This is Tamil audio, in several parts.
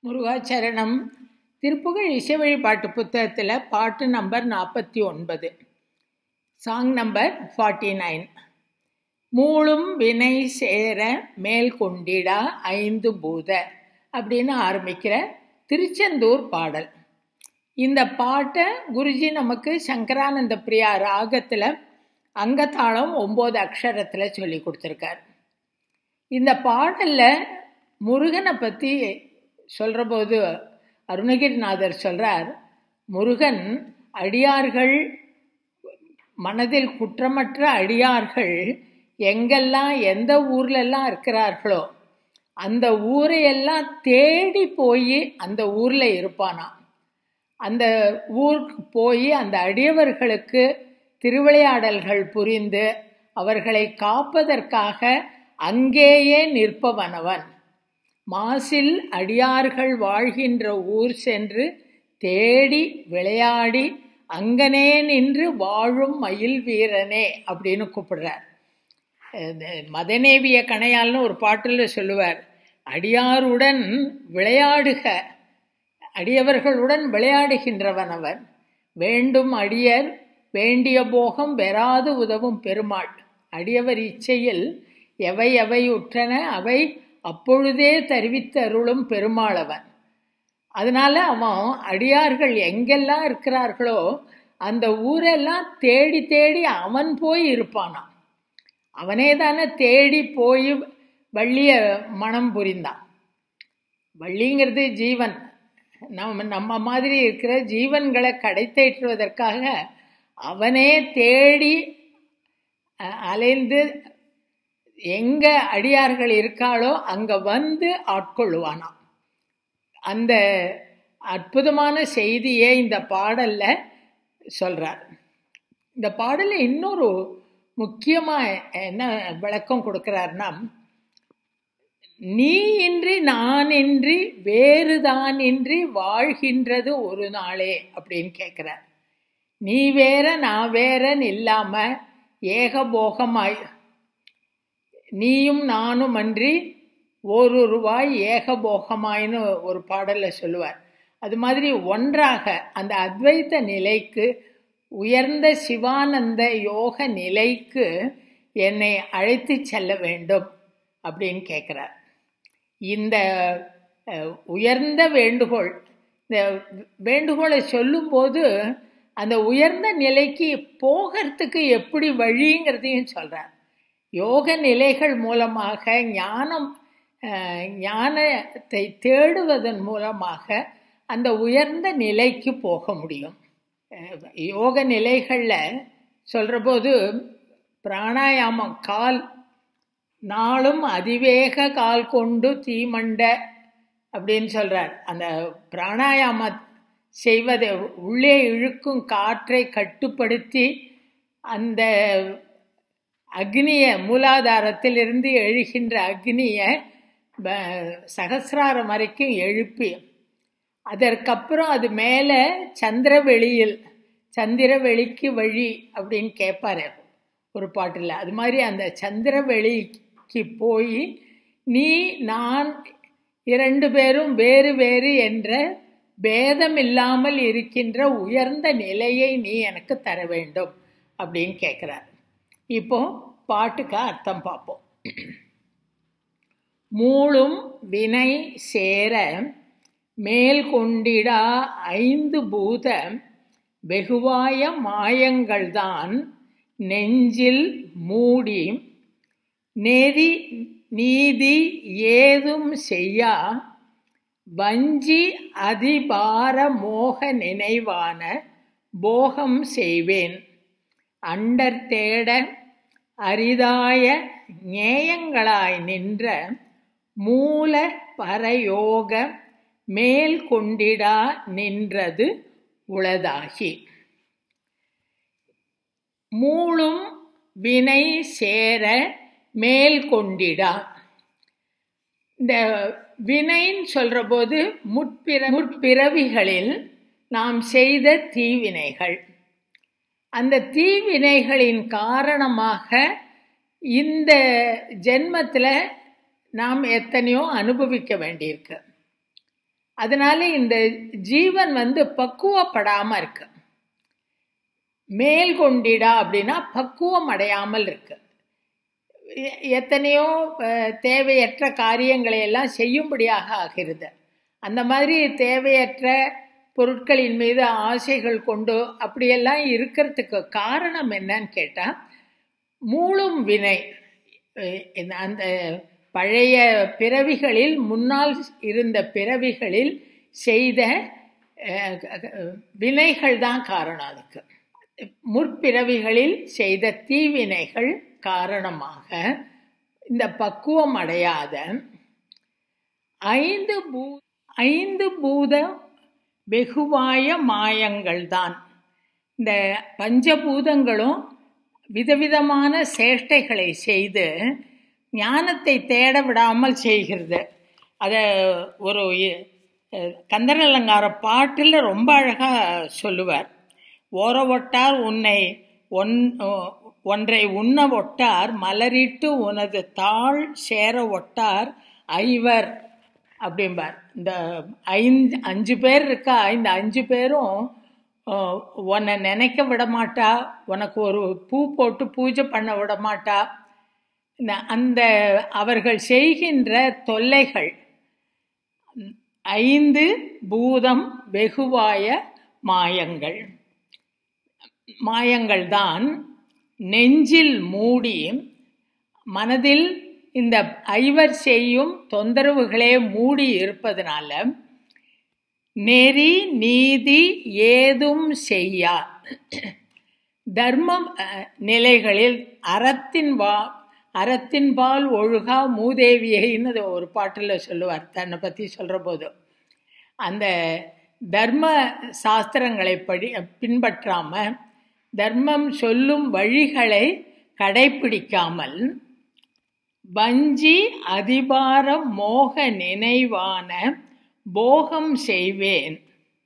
முருகாச்சரணம் திருப்புகழ் இசை வழிபாட்டு புத்தகத்தில் பாட்டு நம்பர் நாற்பத்தி ஒன்பது சாங் நம்பர் ஃபார்ட்டி நைன் மூளும் வினை சேர மேல் கொண்டிடா ஐந்து பூத அப்படின்னு ஆரம்பிக்கிற திருச்செந்தூர் பாடல் இந்த பாட்டை குருஜி நமக்கு சங்கரானந்த பிரியா ராகத்தில் அங்கத்தாளம் ஒம்பது அக்ஷரத்தில் சொல்லி கொடுத்துருக்கார் இந்த பாடலில் முருகனை பற்றி சொல்கிற போது அருணகிரிநாதர் சொல்கிறார் முருகன் அடியார்கள் மனதில் குற்றமற்ற அடியார்கள் எங்கெல்லாம் எந்த ஊர்லெல்லாம் இருக்கிறார்களோ அந்த ஊரையெல்லாம் தேடி போய் அந்த ஊரில் இருப்பானாம் அந்த ஊருக்கு போய் அந்த அடியவர்களுக்கு திருவிளையாடல்கள் புரிந்து அவர்களை காப்பதற்காக அங்கேயே நிற்பவனவன் மாசில் அடியார்கள் வாழ்கின்ற ஊர் சென்று தேடி விளையாடி அங்கனே நின்று வாழும் மயில் வீரனே அப்படின்னு கூப்பிடுறார் மதநேவிய கணையால்னு ஒரு பாட்டில் சொல்லுவார் அடியாருடன் விளையாடுக அடியவர்களுடன் விளையாடுகின்றவன் அவன் வேண்டும் அடியர் வேண்டிய போகம் பெறாது உதவும் பெருமாள் அடியவர் இச்சையில் எவை எவை உற்றன அவை அப்பொழுதே தெரிவித்தருளும் பெருமாளவன் அதனால அவன் அடியார்கள் எங்கெல்லாம் இருக்கிறார்களோ அந்த ஊரெல்லாம் தேடி தேடி அவன் போய் இருப்பானான் அவனே தானே தேடி போய் வள்ளிய மனம் புரிந்தான் வள்ளிங்கிறது ஜீவன் நம்ம நம்ம மாதிரி இருக்கிற ஜீவன்களை கடை தேற்றுவதற்காக அவனே தேடி அலைந்து எங்க அடியார்கள் இருக்காளோ அங்க வந்து ஆட்கொள்ளுவானாம் அந்த அற்புதமான செய்தியை இந்த பாடல்ல சொல்றார் இந்த பாடல இன்னொரு முக்கியமா என்ன விளக்கம் கொடுக்கிறார்னா நீ இன்றி நான் இன்றி வேறுதான் இன்றி வாழ்கின்றது ஒரு நாளே அப்படின்னு கேட்கிறார் நீ வேற நான் வேறன்னு இல்லாம ஏகபோகமாய் நீயும் நானும் அன்றி ஒரு ரூபாய் ஏகபோகமாயின்னு ஒரு பாடலில் சொல்லுவார் அது மாதிரி ஒன்றாக அந்த அத்வைத்த நிலைக்கு உயர்ந்த சிவானந்த யோக நிலைக்கு என்னை அழைத்து செல்ல வேண்டும் அப்படின்னு கேட்குறார் இந்த உயர்ந்த வேண்டுகோள் இந்த வேண்டுகோளை சொல்லும்போது அந்த உயர்ந்த நிலைக்கு போகிறதுக்கு எப்படி வழிங்கிறதையும் சொல்கிறார் யோக நிலைகள் மூலமாக ஞானம் ஞானத்தை தேடுவதன் மூலமாக அந்த உயர்ந்த நிலைக்கு போக முடியும் யோக நிலைகளில் சொல்கிற போது பிராணாயாமம் கால் நாளும் அதிவேக கால் கொண்டு தீமண்ட அப்படின்னு சொல்கிறார் அந்த பிராணாயாம செய்வதை உள்ளே இழுக்கும் காற்றை கட்டுப்படுத்தி அந்த அக்னியை மூலாதாரத்திலிருந்து எழுகின்ற அக்னியை சகசிராரம் வரைக்கும் எழுப்பி அதற்கப்புறம் அது மேலே சந்திரவெளியில் சந்திரவெளிக்கு வழி அப்படின்னு கேட்பாரு ஒரு பாட்டில் அது மாதிரி அந்த சந்திரவெளிக்கு போய் நீ நான் இரண்டு பேரும் வேறு வேறு என்ற பேதம் இல்லாமல் இருக்கின்ற உயர்ந்த நிலையை நீ எனக்கு தர வேண்டும் அப்படின்னு கேட்குறார் இப்போ பாட்டுக்கு அர்த்தம் பார்ப்போம் மூளும் வினை சேர மேல் கொண்டிடா ஐந்து பூத வெகுவாய மாயங்கள்தான் நெஞ்சில் மூடி நெறி நீதி ஏதும் செய்யா வஞ்சி அதிபார மோக நினைவான போகம் செய்வேன் அண்டர் தேட அரிதாய ஞேயங்களாய் நின்ற மூல பரயோக மேல் கொண்டிடா நின்றது உளதாகி மூளும் வினை சேர மேல் கொண்டிடா இந்த வினைன்னு சொல்கிற போது முற்பிற முற்பிறவிகளில் நாம் செய்த தீவினைகள் அந்த தீவினைகளின் காரணமாக இந்த ஜென்மத்தில் நாம் எத்தனையோ அனுபவிக்க வேண்டியிருக்கு அதனால இந்த ஜீவன் வந்து பக்குவப்படாம இருக்கு மேல் கொண்டிடா அப்படின்னா பக்குவம் அடையாமல் இருக்கு எ- எத்தனையோ அஹ், தேவையற்ற காரியங்களை எல்லாம் செய்யும்படியாக ஆகிறது அந்த மாதிரி தேவையற்ற பொருட்களின் மீது ஆசைகள் கொண்டு அப்படியெல்லாம் இருக்கிறதுக்கு காரணம் என்னன்னு கேட்டால் மூளும் வினை அஹ், இந்த- அந்த பழைய பிறவிகளில் முன்னால் இருந்த பிறவிகளில் செய்த அஹ், அஹ், வினைகள் தான் காரணம் அதுக்கு முற்பிறவிகளில் செய்த தீவினைகள் காரணமாக இந்த பக்குவம் அடையாத ஐந்து பூ ஐந்து பூத வெகுவாய மாயங்கள் தான் இந்த பஞ்சபூதங்களும் விதவிதமான சேஷ்டைகளை செய்து ஞானத்தை தேட விடாமல் செய்கிறது அதை ஒரு இ- அஹ் கந்தர் அலங்கார பாட்டில் ரொம்ப அழகாக சொல்லுவார் ஓர ஒட்டார் உன்னை ஒன் ஒன்றை உண்ண ஒட்டார் மலரிட்டு உனது தாழ் சேர ஒட்டார் ஐவர் அப்படிம்பார் இந்த ஐந்து அஞ்சு பேர் இருக்கா இந்த அஞ்சு பேரும் அஹ், உன்னை நினைக்க விட மாட்டா உனக்கு ஒரு பூ போட்டு பூஜை பண்ண விட மாட்டா இந்த அந்த அவர்கள் செய்கின்ற தொல்லைகள் ஐந்து பூதம் வெகுவாய மாயங்கள் மாயங்கள் தான் நெஞ்சில் மூடி மனதில் இந்த ஐவர் செய்யும் தொந்தரவுகளே மூடி இருப்பதனால நெறி நீதி ஏதும் செய்யா தர்மம் அஹ், நிலைகளில் அறத்தின் வா அறத்தின்பால் ஒழுகா மூதேவியைன்னு ஒரு பாட்டில் சொல்லுவார் தன்னை பற்றி சொல்கிற போது அந்த தர்ம சாஸ்திரங்களை படி பின்பற்றாம தர்மம் சொல்லும் வழிகளை கடைப்பிடிக்காமல் வஞ்சி அதிபார மோக நினைவான போகம் செய்வேன்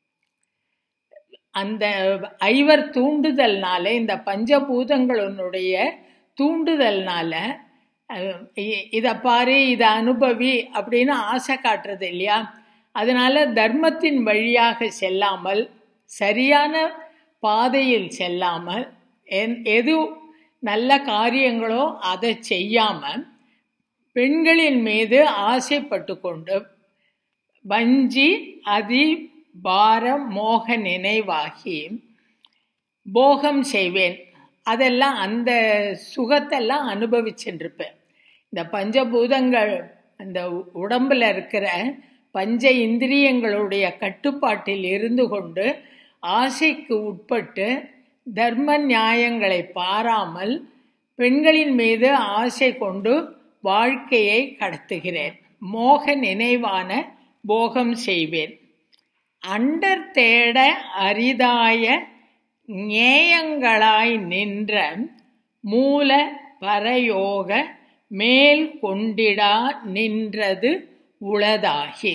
அந்த ஐவர் தூண்டுதல்னால இந்த பஞ்சபூதங்களுடைய தூண்டுதல்னால அஹ், இ- இத பாரு இதை அனுபவி அப்படின்னு ஆசை காட்டுறது இல்லையா அதனால தர்மத்தின் வழியாக செல்லாமல் சரியான பாதையில் செல்லாமல் என்- எது நல்ல காரியங்களோ அதை செய்யாம பெண்களின் மீது ஆசைப்பட்டு கொண்டு வஞ்சி அதி பார மோக நினைவாகி போகம் செய்வேன் அதெல்லாம் அந்த சுகத்தெல்லாம் அனுபவிச்சுருப்பேன் இந்த பஞ்சபூதங்கள் அந்த உடம்புல இருக்கிற பஞ்ச இந்திரியங்களுடைய கட்டுப்பாட்டில் இருந்து கொண்டு ஆசைக்கு உட்பட்டு தர்ம நியாயங்களை பாராமல் பெண்களின் மீது ஆசை கொண்டு வாழ்க்கையை கடத்துகிறேன் மோக நினைவான போகம் செய்வேன் அண்டர் தேட அரிதாய ஞேயங்களாய் நின்ற மூல பரயோக மேல் கொண்டிடா நின்றது உளதாகி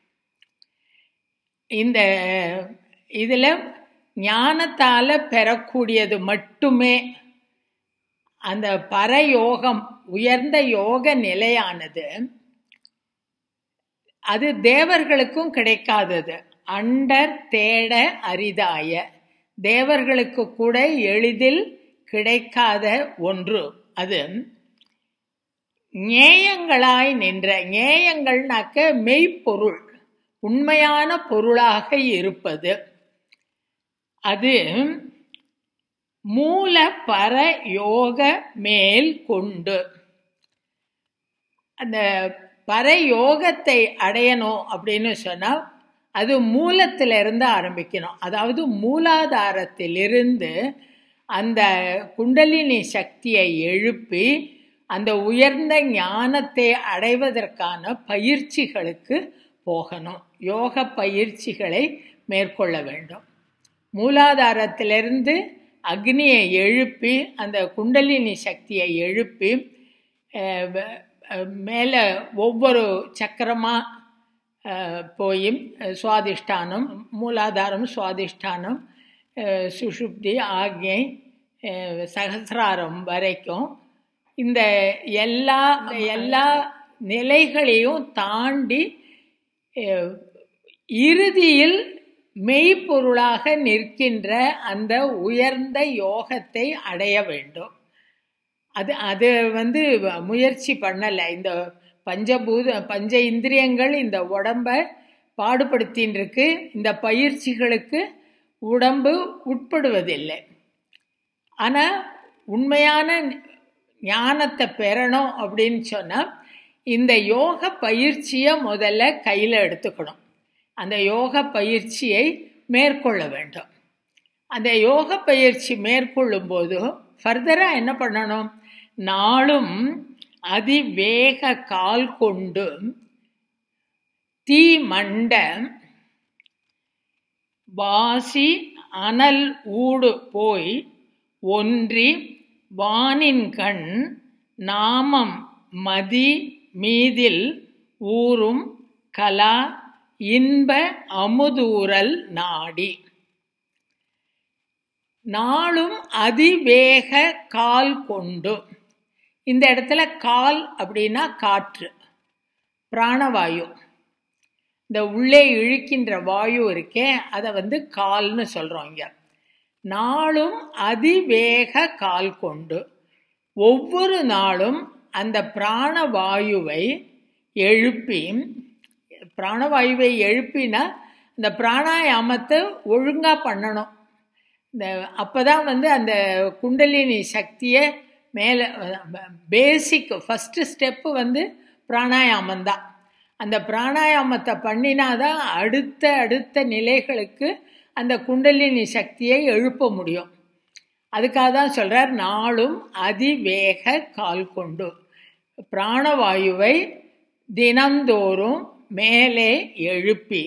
இந்த இதில் ஞானத்தால் பெறக்கூடியது மட்டுமே அந்த பரயோகம் உயர்ந்த யோக நிலையானது அது தேவர்களுக்கும் கிடைக்காதது அண்டர் தேட அரிதாய தேவர்களுக்கு கூட எளிதில் கிடைக்காத ஒன்று அது ஞேயங்களாய் நின்ற ஞேயங்கள்னாக்க மெய்ப்பொருள் உண்மையான பொருளாக இருப்பது அது மூல பர யோக மேல் கொண்டு அந்த பரயோகத்தை அடையணும் அப்படின்னு சொன்னால் அது மூலத்திலிருந்து ஆரம்பிக்கணும் அதாவது மூலாதாரத்திலிருந்து அந்த குண்டலினி சக்தியை எழுப்பி அந்த உயர்ந்த ஞானத்தை அடைவதற்கான பயிற்சிகளுக்கு போகணும் யோக பயிற்சிகளை மேற்கொள்ள வேண்டும் மூலாதாரத்திலிருந்து அக்னியை எழுப்பி அந்த குண்டலினி சக்தியை எழுப்பி அஹ், வ- அஹ், மேலே ஒவ்வொரு சக்கரமாக போய் அஹ், சுவாதிஷ்டானம் மூலாதாரம் சுவாதிஷ்டானம் அஹ், சுஷுப்தி ஆக்ஞை அஹ், சகசிராரம் வரைக்கும் இந்த எல்லா எல்லா நிலைகளையும் தாண்டி அஹ், இறுதியில் மெய்ப்பொருளாக நிற்கின்ற அந்த உயர்ந்த யோகத்தை அடைய வேண்டும் அது அது வந்து முயற்சி பண்ணலை இந்த பஞ்சபூத பஞ்ச இந்திரியங்கள் இந்த உடம்ப பாடுபடுத்தின்னு இருக்கு இந்த பயிற்சிகளுக்கு உடம்பு உட்படுவதில்லை ஆனால் உண்மையான ஞானத்தை பெறணும் அப்படின்னு சொன்னால் இந்த யோக பயிற்சியை முதல்ல கையில் எடுத்துக்கணும் அந்த யோக பயிற்சியை மேற்கொள்ள வேண்டும் அந்த யோக பயிற்சி மேற்கொள்ளும் போது ஃபர்தராக என்ன பண்ணணும் நாளும் அதிவேக கால் கொண்டு தீ மண்ட வாசி அனல் ஊடு போய் ஒன்றி வானின் கண் நாமம் மதி மீதில் ஊறும் கலா இன்ப அமுதூரல் நாடி நாளும் அதிவேக கால் கொண்டு இந்த இடத்துல கால் அப்படின்னா காற்று பிராணவாயு இந்த உள்ளே இழுக்கின்ற வாயு இருக்கே அதை வந்து கால்னு சொல்கிறோம் இங்க நாளும் அதிவேக கால் கொண்டு ஒவ்வொரு நாளும் அந்த பிராணவாயுவை எழுப்பி பிராணவாயுவை எழுப்பினா இந்த பிராணாயாமத்தை ஒழுங்காக பண்ணணும் இந்த அப்போ தான் வந்து அந்த குண்டலினி சக்தியை மேலே பேசிக் ஃபஸ்ட்டு ஸ்டெப்பு வந்து பிராணாயாமம் தான் அந்த பிராணாயாமத்தை பண்ணினாதான் அடுத்த அடுத்த நிலைகளுக்கு அந்த குண்டலினி சக்தியை எழுப்ப முடியும் அதுக்காக தான் சொல்கிறார் நாளும் அதிவேக கால் கொண்டு பிராணவாயுவை தினந்தோறும் மேலே எழுப்பி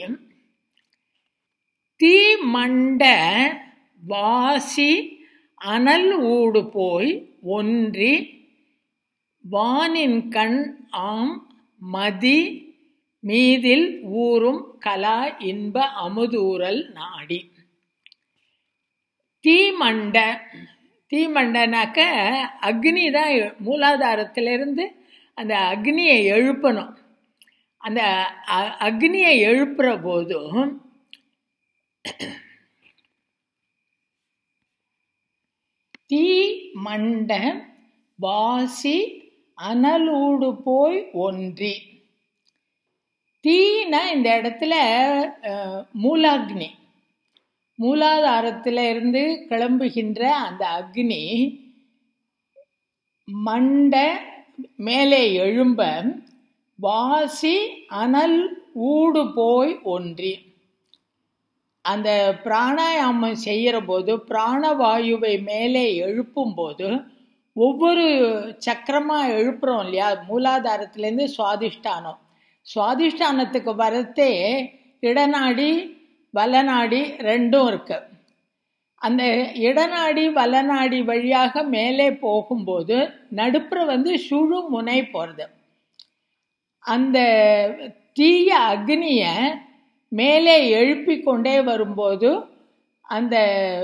தீ மண்ட வாசி அனல் ஊடு போய் ஒன்றி வானின் கண் ஆம் மதி மீதில் ஊறும் கலா இன்ப அமுதூரல் நாடி தீமண்ட தீமண்டனாக்க அக்னி தான் மூலாதாரத்திலிருந்து அந்த அக்னியை எழுப்பணும் அந்த அக்னியை எழுப்புற போதும் தீ மண்ட வாசி அனலூடு போய் ஒன்றி தீனா இந்த இடத்துல மூலாக்னி மூலாதாரத்தில் இருந்து கிளம்புகின்ற அந்த அக்னி மண்ட மேலே எழும்ப வாசி அனல் ஊடு போய் ஒன்றி அந்த பிராணாயாமம் செய்கிற போது பிராணவாயுவை மேலே எழுப்பும் போது ஒவ்வொரு சக்கரமாக எழுப்புறோம் இல்லையா மூலாதாரத்துலேருந்து சுவாதிஷ்டானம் சுவாதிஷ்டானத்துக்கு வரத்தே இடநாடி வலநாடி ரெண்டும் இருக்கு அந்த இடநாடி வலநாடி வழியாக மேலே போகும்போது நடுப்புற வந்து சுழு முனை போகிறது அந்த தீய அக்னியை மேலே எழுப்பி கொண்டே வரும்போது அந்த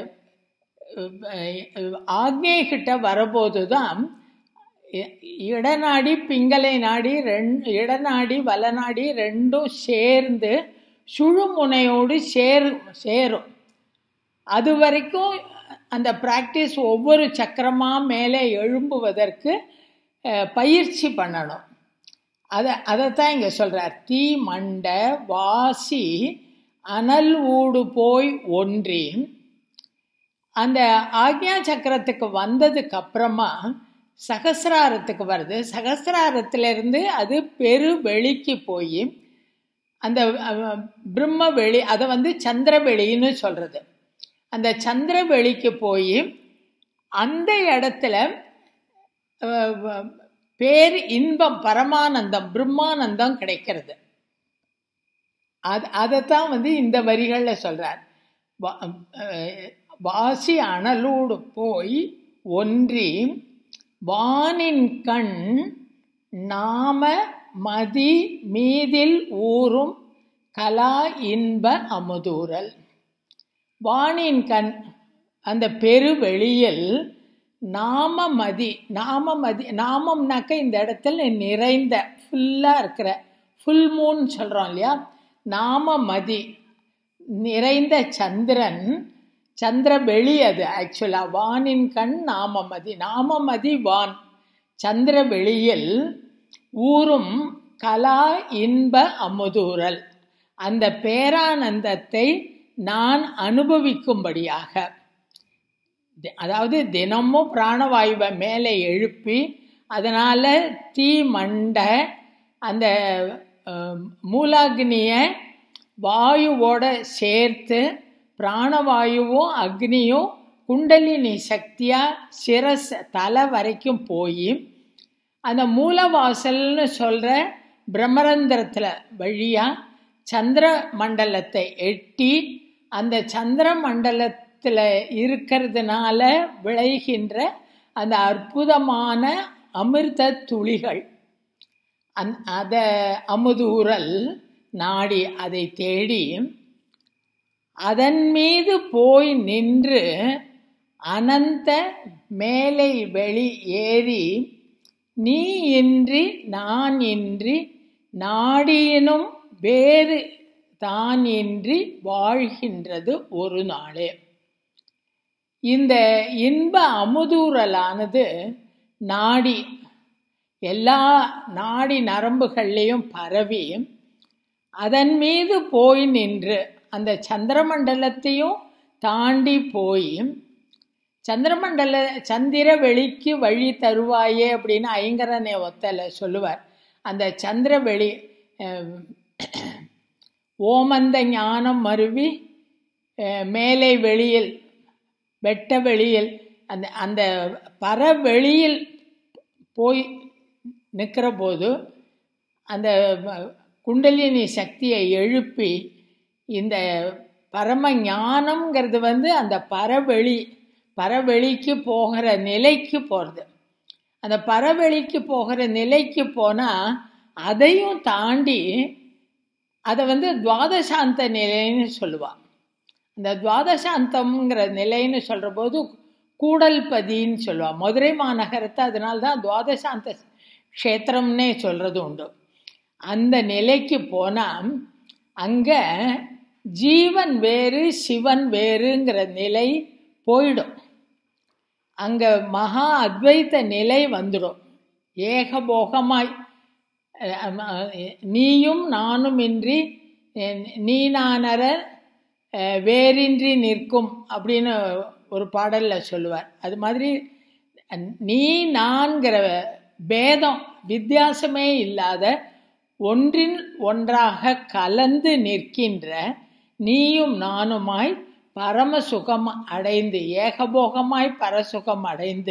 ஆக்னேகிட்ட வரபோது தான் இடநாடி பிங்களை நாடி ரெண்டு இடநாடி வலநாடி ரெண்டும் சேர்ந்து சுழுமுனையோடு சேரும் சேரும் அது வரைக்கும் அந்த ப்ராக்டிஸ் ஒவ்வொரு சக்கரமாக மேலே எழும்புவதற்கு பயிற்சி பண்ணணும் அதை அதைத்தான் இங்கே சொல்கிறார் தீ மண்ட வாசி அனல் ஊடு போய் ஒன்றி அந்த ஆக்ஞா சக்கரத்துக்கு வந்ததுக்கு அப்புறமா சகசிராரத்துக்கு வருது சகசிராரத்திலிருந்து அது பெரு வெளிக்கு போய் அந்த பிரம்ம வெளி அதை வந்து சந்திர வெளின்னு சொல்கிறது அந்த சந்திர வெளிக்கு போய் அந்த இடத்துல பேர் இன்பம் பரமானந்தம் பிரம்மானந்தம் கிடைக்கிறது அது அதைத்தான் வந்து இந்த வரிகளில் சொல்கிறார் வாசி அனலூடு போய் ஒன்றி வானின் கண் நாம மதி மீதில் ஊறும் கலா இன்ப அமுதூரல் வானின் கண் அந்த பெருவெளியில் நாம மதி நாம மதி நாமம்னாக்க இந்த இடத்துல நிறைந்த ஃபுல்லாக இருக்கிற ஃபுல் மூன் சொல்கிறோம் இல்லையா நாமமதி நிறைந்த சந்திரன் சந்திர வெளி அது ஆக்சுவலா வானின் கண் நாமமதி நாமமதி வான் சந்திர வெளியில் ஊறும் கலா இன்ப அமுதூரல் அந்த பேரானந்தத்தை நான் அனுபவிக்கும்படியாக அதாவது தினமும் பிராணவாயுவை மேலே எழுப்பி அதனால தீ மண்ட அந்த மூலாக்னிய வாயுவோட சேர்த்து பிராணவாயுவும் அக்னியும் குண்டலினி சக்தியா சிரஸ் தலை வரைக்கும் போய் அந்த மூலவாசல்னு சொல்ற பிரம்மரந்திரத்தில் வழியா சந்திர மண்டலத்தை எட்டி அந்த சந்திர மண்டலத்தில் இருக்கிறதுனால விளைகின்ற அந்த அற்புதமான அமிர்த துளிகள் அந் அத அமுதூரல் நாடி அதை தேடி அதன் மீது போய் நின்று அனந்த மேலை வெளி ஏறி நீ இன்றி நான் இன்றி நாடியினும் வேறு தான் இன்றி வாழ்கின்றது ஒரு நாளே இந்த இன்ப அமுதூரலானது நாடி எல்லா நாடி நரம்புகள்லேயும் பரவி அதன் மீது போய் நின்று அந்த சந்திரமண்டலத்தையும் தாண்டி போய் சந்திரமண்டல சந்திர வெளிக்கு வழி தருவாயே அப்படின்னு ஐங்கரனை ஒத்தல சொல்லுவார் அந்த சந்திர வெளி ஓமந்த ஞானம் மருவி மேலை வெளியில் வெட்ட வெளியில் அந்த அந்த பரவெளியில் போய் நிற்கிற போது அந்த குண்டலினி சக்தியை எழுப்பி இந்த பரம ஞானம்ங்கிறது வந்து அந்த பரவெளி பரவெளிக்கு போகிற நிலைக்கு போகிறது அந்த பரவெளிக்கு போகிற நிலைக்கு போனால் அதையும் தாண்டி அதை வந்து துவாதசாந்த நிலைன்னு சொல்லுவாள் அந்த துவாதசாந்தம்ங்கிற நிலைன்னு சொல்கிற போது கூடல்பதின்னு சொல்லுவாள் மதுரை மாநகரத்தை அதனால தான் துவாதசாந்த க்ஷேத்திரம்னே சொல்கிறது உண்டு அந்த நிலைக்கு போனால் அங்கே ஜீவன் வேறு சிவன் வேறுங்கிற நிலை போயிடும் அங்கே மகா அத்வைத்த நிலை வந்துடும் ஏகபோகமாய் நீயும் நானும் இன்றி நீ நானர வேறின்றி நிற்கும் அப்படின்னு ஒரு பாடலில் சொல்லுவார் அது மாதிரி நீ நான்கிற பேதம் வித்தியாசமே இல்லாத ஒன்றில் ஒன்றாக கலந்து நிற்கின்ற நீயும் நானுமாய் பரமசுகம் அடைந்து ஏகபோகமாய் பரசுகம் அடைந்து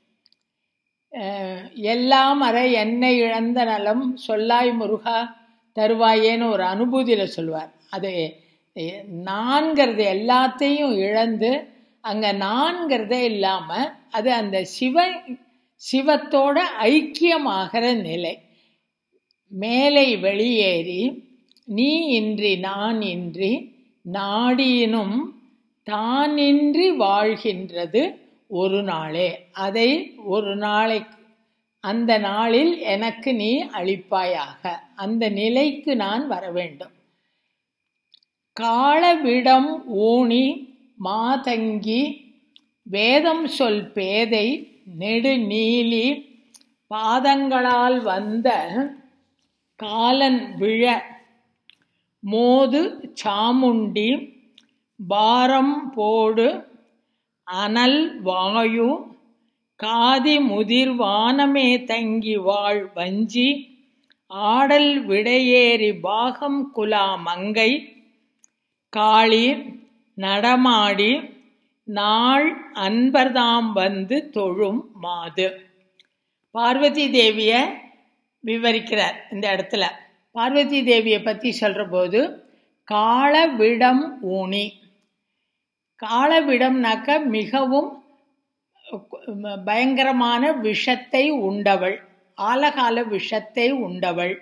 எல்லாம் அற என்னை இழந்த நலம் சொல்லாய் முருகா தருவாயேன்னு ஒரு அனுபூதியில் சொல்லுவார் அது நான்கிறது எல்லாத்தையும் இழந்து அங்கே நான்கிறதே இல்லாமல் அது அந்த சிவ சிவத்தோட ஐக்கியமாகிற நிலை மேலை வெளியேறி நீ இன்றி நான் இன்றி நாடியினும் தானின்றி வாழ்கின்றது ஒரு நாளே அதை ஒரு நாளை அந்த நாளில் எனக்கு நீ அளிப்பாயாக அந்த நிலைக்கு நான் வர வேண்டும் காலவிடம் ஊனி மாதங்கி வேதம் சொல் பேதை நெடுநீலி பாதங்களால் வந்த காலன் விழ மோது சாமுண்டி பாரம் போடு அனல் வாயு காதி முதிர் வானமே தங்கி வாழ் வஞ்சி ஆடல் விடையேறி பாகம் குலா மங்கை காளி நடமாடி நாள் அன்பர்தாம் வந்து தொழும் மாது பார்வதி தேவியை விவரிக்கிறார் இந்த இடத்துல பார்வதி தேவியை பற்றி சொல்கிற போது காலவிடம் ஊனி காலவிடம்னாக்க மிகவும் பயங்கரமான விஷத்தை உண்டவள் ஆலகால விஷத்தை உண்டவள்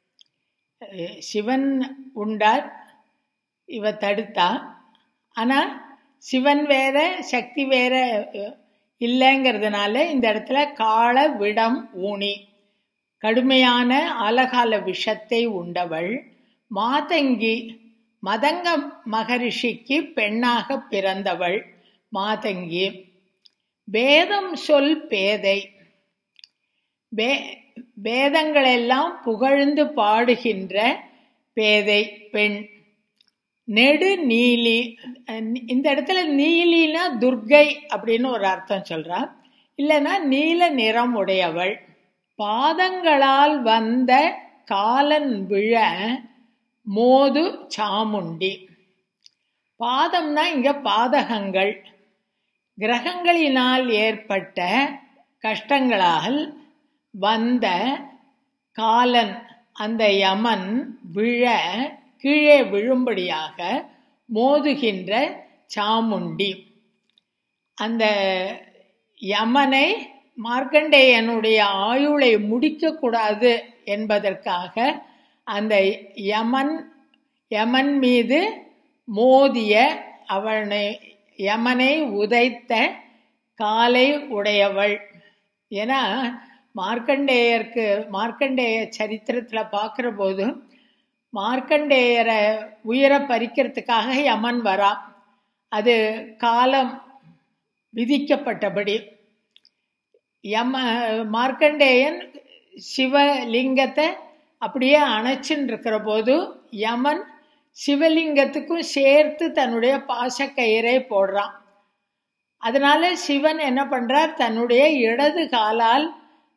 சிவன் உண்டார் இவ தடுத்தா ஆனால் சிவன் வேற சக்தி வேற இல்லைங்கிறதுனால இந்த இடத்துல கால விடம் ஊனி கடுமையான ஆலகால விஷத்தை உண்டவள் மாதங்கி மதங்க மகரிஷிக்கு பெண்ணாக பிறந்தவள் மாதங்கி வேதம் சொல் பேதை வே வேதங்களெல்லாம் புகழ்ந்து பாடுகின்ற பேதை பெண் நெடு நீலி இந்த இடத்துல நீலினா துர்கை அப்படின்னு ஒரு அர்த்தம் சொல்றான் இல்லைன்னா நீல நிறம் உடையவள் பாதங்களால் வந்த காலன் விழ மோது சாமுண்டி பாதம்னா இங்க பாதகங்கள் கிரகங்களினால் ஏற்பட்ட கஷ்டங்களால் வந்த காலன் அந்த யமன் விழ கீழே விழும்படியாக மோதுகின்ற சாமுண்டி அந்த யமனை மார்க்கண்டேயனுடைய ஆயுளை முடிக்கக்கூடாது என்பதற்காக அந்த யமன் யமன் மீது மோதிய அவனை யமனை உதைத்த காலை உடையவள் ஏன்னா மார்க்கண்டேயருக்கு மார்க்கண்டேய சரித்திரத்தில் பார்க்குற போது மார்க்கண்டேயரை உயிரை பறிக்கிறதுக்காக யமன் வரா அது காலம் விதிக்கப்பட்டபடி யம மார்க்கண்டேயன் சிவலிங்கத்தை அப்படியே அணைச்சின்னு இருக்கிற போது யமன் சிவலிங்கத்துக்கும் சேர்த்து தன்னுடைய பாசக்கயிறை போடுறான் அதனால சிவன் என்ன பண்றார் தன்னுடைய இடது காலால்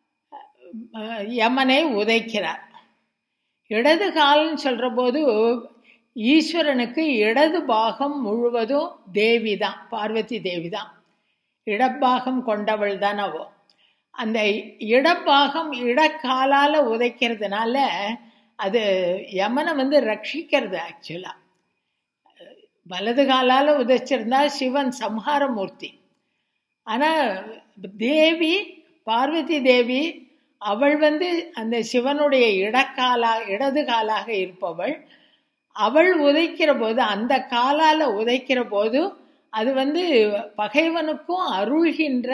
யமனை உதைக்கிறார் இடது கால்னு சொல்ற போது ஈஸ்வரனுக்கு இடது பாகம் முழுவதும் தேவி தான் பார்வதி தேவி தான் இடப்பாகம் கொண்டவள் தான் அவோ அந்த இடப்பாகம் இடக்காலால் உதைக்கிறதுனால அது யமனை வந்து ரட்சிக்கிறது ஆக்சுவலாக வலது காலால் உதைச்சிருந்தா சிவன் சம்ஹாரமூர்த்தி ஆனால் தேவி பார்வதி தேவி அவள் வந்து அந்த சிவனுடைய இடக்காலா இடது காலாக இருப்பவள் அவள் உதைக்கிற போது அந்த காலால் உதைக்கிற போது அது வந்து பகைவனுக்கும் அருள்கின்ற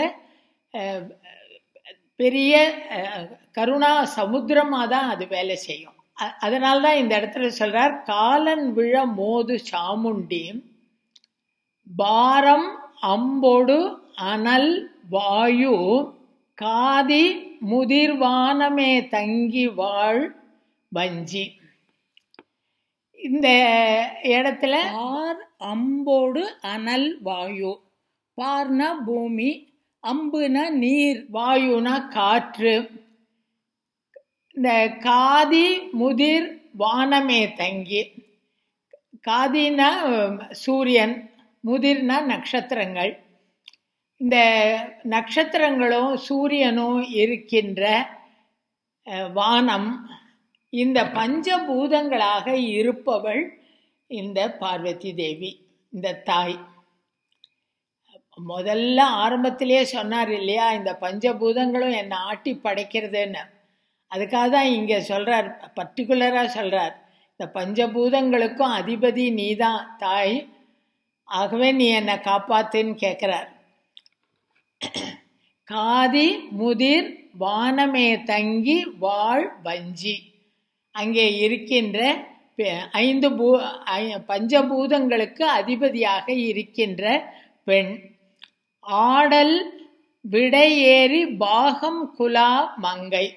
பெரிய கருணா சமுத்திரமாக தான் அது வேலை செய்யும் அதனால தான் இந்த இடத்துல சொல்றார் காலன் விழ மோது சாமுண்டி பாரம் அம்போடு அனல் வாயு காதி முதிர்வானமே தங்கி வாழ் வஞ்சி இந்த இடத்துல பார் அம்போடு அனல் வாயு பார்னா பூமி அம்புனா நீர் வாயுனா காற்று இந்த காதி முதிர் வானமே தங்கி காதினா சூரியன் முதிர்னா நட்சத்திரங்கள் இந்த நட்சத்திரங்களும் சூரியனும் இருக்கின்ற வானம் இந்த பஞ்சபூதங்களாக இருப்பவள் இந்த பார்வதி தேவி இந்த தாய் முதல்ல ஆரம்பத்திலேயே சொன்னார் இல்லையா இந்த பஞ்சபூதங்களும் என்னை ஆட்டி படைக்கிறதுன்னு அதுக்காக தான் இங்கே சொல்கிறார் பர்டிகுலராக சொல்கிறார் இந்த பஞ்சபூதங்களுக்கும் அதிபதி நீ தான் தாய் ஆகவே நீ என்னை காப்பாத்துன்னு கேட்குறார் காதி முதிர் வானமே தங்கி வாழ் வஞ்சி அங்கே இருக்கின்ற ஐந்து பூ பஞ்சபூதங்களுக்கு அதிபதியாக இருக்கின்ற பெண் ஆடல் விடையேறி பாகம் குலா மங்கை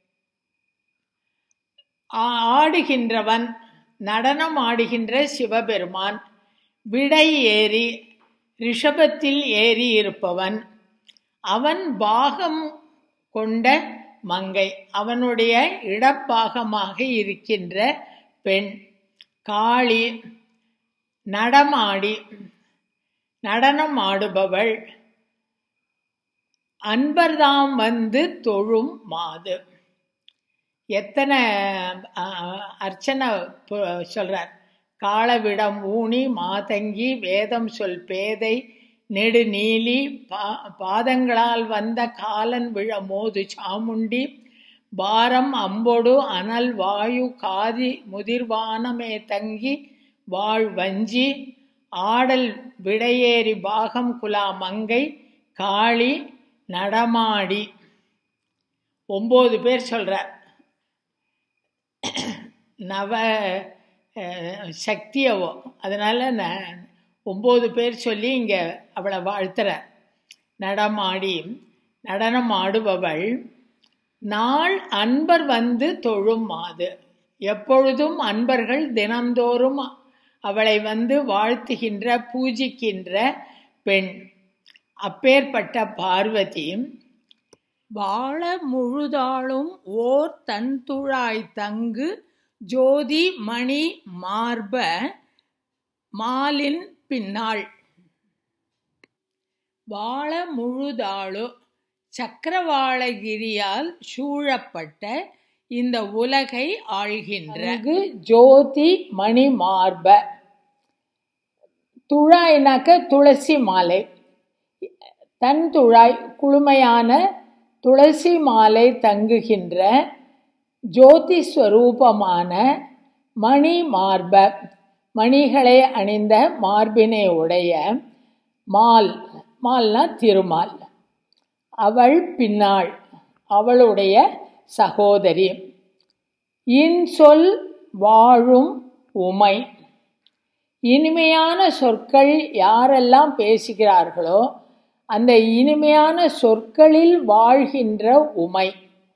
ஆடுகின்றவன் நடனம் ஆடுகின்ற சிவபெருமான் விடை ஏறி ரிஷபத்தில் ஏறி இருப்பவன் அவன் பாகம் கொண்ட மங்கை அவனுடைய இடப்பாகமாக இருக்கின்ற பெண் காளி நடமாடி நடனம் ஆடுபவள் அன்பர்தாம் வந்து தொழும் மாது எத்தனை அர்ச்சனை சொல்றார் காலவிடம் ஊனி மாதங்கி வேதம் சொல் பேதை நெடுநீலி பா பாதங்களால் வந்த காலன் விழ மோது சாமுண்டி பாரம் அம்பொடு அனல் வாயு காதி முதிர்வானமே தங்கி வாழ் வஞ்சி ஆடல் விடையேறி பாகம் குலா மங்கை காளி நடமாடி ஒம்பது பேர் சொல்கிறார் நவ அஹ், சக்தியவோ அதனால் நான் ஒம்பது பேர் சொல்லி இங்கே அவளை வாழ்த்துறார் நடமாடி நடனம் ஆடுபவள் நாள் அன்பர் வந்து தொழும் மாது எப்பொழுதும் அன்பர்கள் தினந்தோறும் அவளை வந்து வாழ்த்துகின்ற பூஜிக்கின்ற பெண் அப்பேற்பட்ட பார்வதி வாழ முழுதாளும் ஓர் தன்துழாய் தங்கு ஜோதி மணி மார்ப மாலின் பின்னாள் வாழ முழுதாளு சக்கரவாளகிரியால் சூழப்பட்ட இந்த உலகை ஆள்கின்ற ஜோதி மணி மார்ப துழாய்னாக்க துளசி மாலை தன் துழாய் குளுமையான துளசி மாலை தங்குகின்ற ஜோதி ஸ்வரூபமான மணி மார்ப மணிகளை அணிந்த மார்பினை உடைய மால் மால்னா திருமால் அவள் பின்னாள் அவளுடைய சகோதரி இன்சொல் வாழும் உமை இனிமையான சொற்கள் யாரெல்லாம் பேசுகிறார்களோ அந்த இனிமையான சொற்களில் வாழ்கின்ற உமை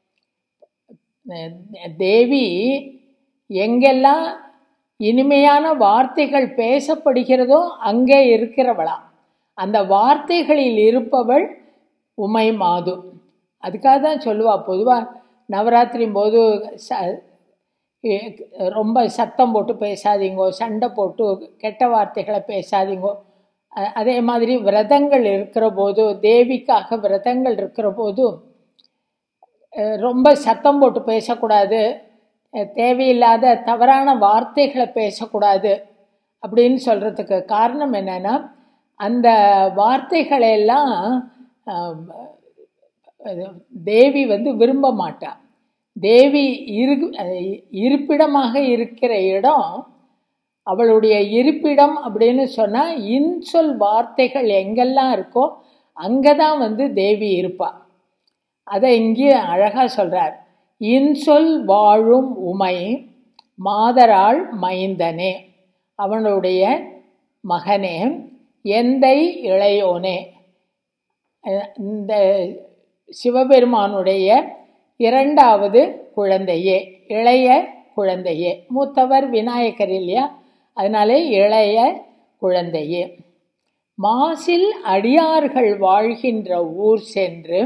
தேவி எங்கெல்லாம் இனிமையான வார்த்தைகள் பேசப்படுகிறதோ அங்கே இருக்கிறவளாம் அந்த வார்த்தைகளில் இருப்பவள் உமை மாது அதுக்காக தான் சொல்லுவா பொதுவாக நவராத்திரி போது ச எ- ரொம்ப சத்தம் போட்டு பேசாதீங்கோ சண்டை போட்டு கெட்ட வார்த்தைகளை பேசாதீங்கோ அ- அதே மாதிரி விரதங்கள் இருக்கிற போது தேவிக்காக விரதங்கள் இருக்கிற போதும் அஹ், ரொம்ப சத்தம் போட்டு பேசக்கூடாது அஹ், தேவையில்லாத தவறான வார்த்தைகளை பேசக்கூடாது அப்படின்னு சொல்கிறதுக்கு காரணம் என்னன்னா அந்த வார்த்தைகளை எல்லாம் ஆம், அது தேவி வந்து விரும்ப மாட்டா தேவி இரு அஹ், இருப்பிடமாக இருக்கிற இடம் அவளுடைய இருப்பிடம் அப்படின்னு சொன்னால் இன்சொல் வார்த்தைகள் எங்கெல்லாம் இருக்கோ அங்கே தான் வந்து தேவி இருப்பா அதை இங்கே அழகாக சொல்கிறார் இன்சொல் வாழும் உமை மாதராள் மைந்தனே அவனுடைய மகனே எந்தை இளையோனே அஹ் இந்த சிவபெருமானுடைய இரண்டாவது குழந்தையே இளைய குழந்தையே மூத்தவர் விநாயகர் இல்லையா அதனால இளைய குழந்தையே மாசில் அடியார்கள் வாழ்கின்ற ஊர் சென்று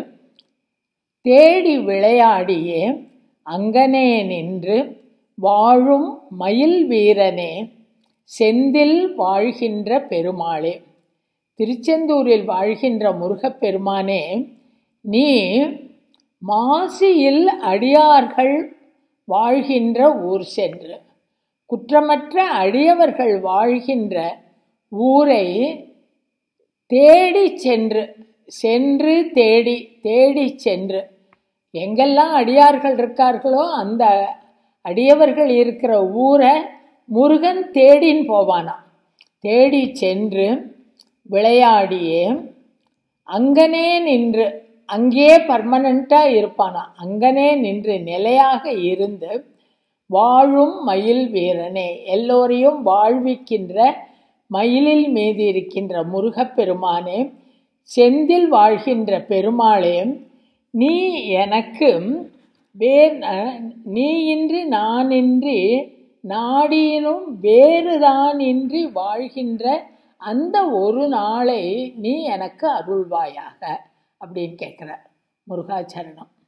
தேடி விளையாடியே அங்கனே நின்று வாழும் மயில் வீரனே செந்தில் வாழ்கின்ற பெருமாளே திருச்செந்தூரில் வாழ்கின்ற முருகப்பெருமானே நீ மாசியில் அடியார்கள் வாழ்கின்ற ஊர் சென்று குற்றமற்ற அடியவர்கள் வாழ்கின்ற ஊரை தேடி சென்று சென்று தேடி தேடி சென்று எங்கெல்லாம் அடியார்கள் இருக்கார்களோ அந்த அடியவர்கள் இருக்கிற ஊரை முருகன் தேடின்னு போவானாம் தேடி சென்று விளையாடியே அங்கனே நின்று அங்கேயே பர்மனண்ட்டாக இருப்பானா அங்கனே நின்று நிலையாக இருந்து வாழும் மயில் வீரனே எல்லோரையும் வாழ்விக்கின்ற மயிலில் மீது இருக்கின்ற முருகப்பெருமானே செந்தில் வாழ்கின்ற பெருமாளே நீ எனக்கு வேர் நீ இன்றி நானின்றி நாடியினும் வேறுதான் இன்றி வாழ்கின்ற அந்த ஒரு நாளை நீ எனக்கு அருள்வாயாக அப்படின்னு கேட்குற முருகாச்சரணம்